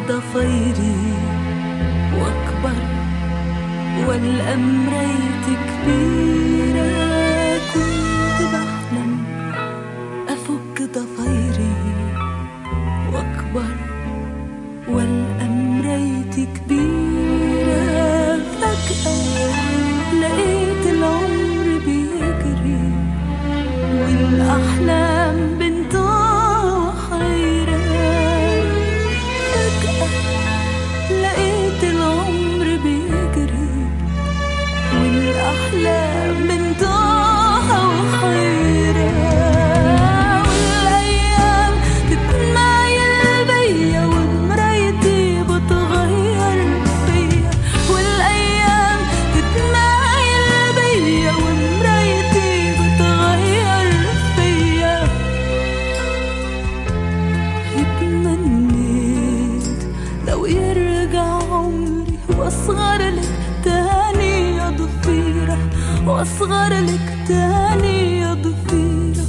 ضفيري واكبر والأمريت كبيرة كنت بحلم أفك ضفيري واكبر والأمريت كبيرة فجأة لقيت العمر بيجري والأحلام بنتها حيرة فجأة لقيت العمر بيجري والأحلام بنتها وحيرة والأيام تتمايل بيا ومرايتي بتغير فيا والأيام تتمايل بيا ومرايتي بتغير فيا اتمنيت لو يرجع عمري واصغر لك تاني يا ضفيرة واصغر لك تاني يا ضفيرة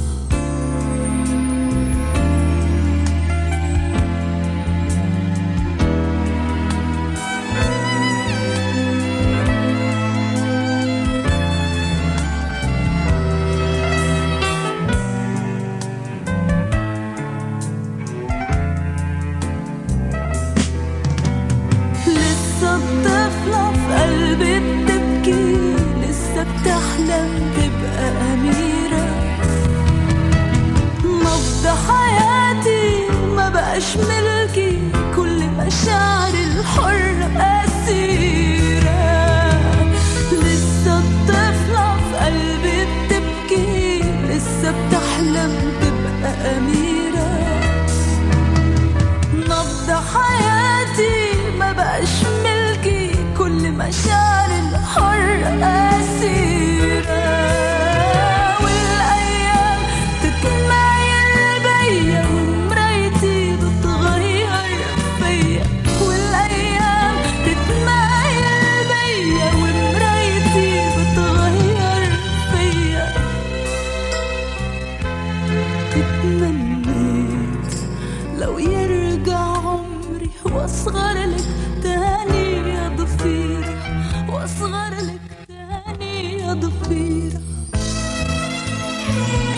لسه الطفلة في قلبي بتبكي لسه بتحلم تبقى أميرة نبض حياتي ما بقاش ملكي كل مشاعري الحرة أسيرة لسه الطفلة في قلبي بتبكي لسه بتحلم تبقى أميرة نبض حياتي ما بقاش ملكي كل مشاعر الحر أسيرة والأيام تتمايل بيا ومرايتي بتغير فيا والأيام تتمايل بيا ومرايتي بتغير فيا اتمنيت لو يرجع عمري واصغر لك تاني يا ضفيرة واصغر لك تاني يا ضفيرة